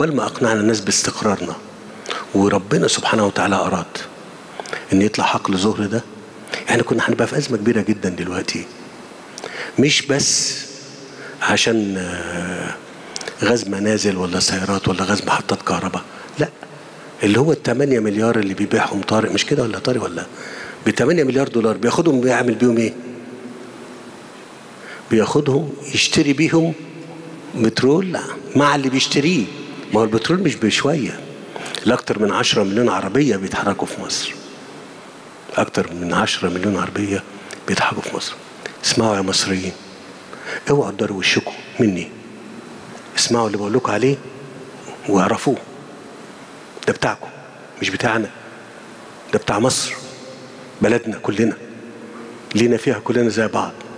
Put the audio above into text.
بل ما اقنعنا الناس باستقرارنا وربنا سبحانه وتعالى اراد ان يطلع حقل زهر ده احنا كنا هنبقى في ازمه كبيره جدا دلوقتي مش بس عشان آه، غاز منازل ولا سيارات ولا غاز محطات كهرباء لا اللي هو ال 8 مليار اللي بيبيعهم طارق مش كده ولا طارق ولا ب 8 مليار دولار بياخدهم بيعمل بيهم ايه؟ بياخدهم يشتري بيهم بترول لا مع اللي بيشتريه ما هو البترول مش بشويه الاكتر من 10 مليون عربيه بيتحركوا في مصر اكتر من 10 مليون عربيه بيتحركوا في مصر اسمعوا يا مصريين اوعوا تداروا وشكم مني اسمعوا اللي بقول لكم عليه واعرفوه ده بتاعكم مش بتاعنا ده بتاع مصر بلدنا كلنا لينا فيها كلنا زي بعض